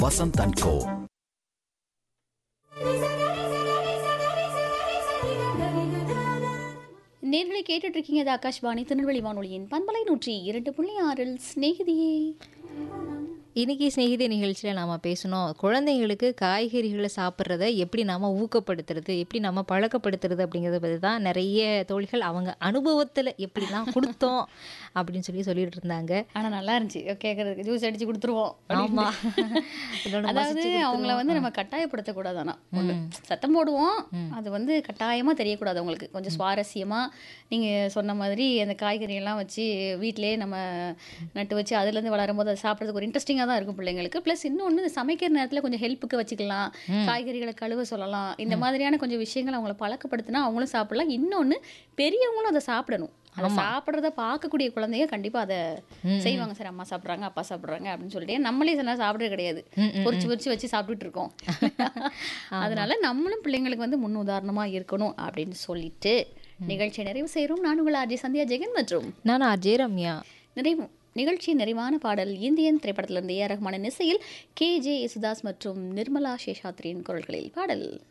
Vasanth and கோ நேர்களை கேட்டுட்டு இருக்கீங்க இது ஆகாஷ்வாணி திருநெல்வேலி வானொலியின் பண்பலை நூற்றி இரண்டு புள்ளி ஆறில் சிநேகிதியே இன்னைக்கு சிநேகிதி நிகழ்ச்சியில் நாம் பேசணும் குழந்தைங்களுக்கு காய்கறிகளை சாப்பிட்றத எப்படி நாம் ஊக்கப்படுத்துறது எப்படி நம்ம பழக்கப்படுத்துறது அப்படிங்கிறத பற்றி தான் நிறைய தோழிகள் அவங்க அனுபவத்தில் எப்படிலாம் கொடுத்தோம் அப்படின்னு சொல்லி சொல்லிட்டு இருந்தாங்க ஆனா நல்லா இருந்துச்சு கேட்கறதுக்கு ஜூஸ் அடிச்சு கொடுத்துருவோம் ஆமா இதோட அதாவது மசிச்சு அவங்கள வந்து நம்ம கட்டாயப்படுத்தக்கூடாது ஆனா ஒண்ணு. சத்தம் போடுவோம் அது வந்து கட்டாயமா தெரியக்கூடாது அவங்களுக்கு கொஞ்சம் சுவாரஸ்யமா நீங்க சொன்ன மாதிரி அந்த காய்கறி எல்லாம் வச்சு வீட்டிலேயே நம்ம நட்டு வச்சு அதுல இருந்து வளரும் போது அதை சாப்பிட்றதுக்கு ஒரு இன்ட்ரெஸ்டிங்காக தான் இருக்கும் பிள்ளைங்களுக்கு ப்ளஸ் இன்னொன்று இந்த சமைக்கிற நேரத்துல கொஞ்சம் ஹெல்ப்புக்கு வச்சுக்கலாம் காய்கறிகளை கழுவ சொல்லலாம் இந்த மாதிரியான கொஞ்சம் விஷயங்கள் அவங்கள பழக்கப்படுத்தினா அவங்களும் சாப்பிடலாம் இன்னொன்னு பெரியவங்களும் அதை சாப்பிடணும் அதை சாப்பிட்றத பார்க்கக்கூடிய குழந்தைங்க கண்டிப்பா அதை செய்வாங்க சார் அம்மா சாப்பிட்றாங்க அப்பா சாப்பிட்றாங்க அப்படின்னு சொல்லிட்டு நம்மளே சில நேரம் சாப்பிட்றது கிடையாது பொரிச்சு பொரிச்சு வச்சு சாப்பிட்டுட்டு இருக்கோம் அதனால நம்மளும் பிள்ளைங்களுக்கு வந்து முன் உதாரணமா இருக்கணும் அப்படின்னு சொல்லிட்டு நிகழ்ச்சியை நிறைவு செய்கிறோம் நான் உங்கள் ஆர்ஜி சந்தியா ஜெகன் மற்றும் நான் அஜய் ரம்யா நிறைவு நிகழ்ச்சி நிறைவான பாடல் இந்தியன் திரைப்படத்திலிருந்து ஏ ஆர் ரஹ்மானின் இசையில் கே ஜே யேசுதாஸ் மற்றும் நிர்மலா சேஷாத்ரியின் குரல்களில் பாடல்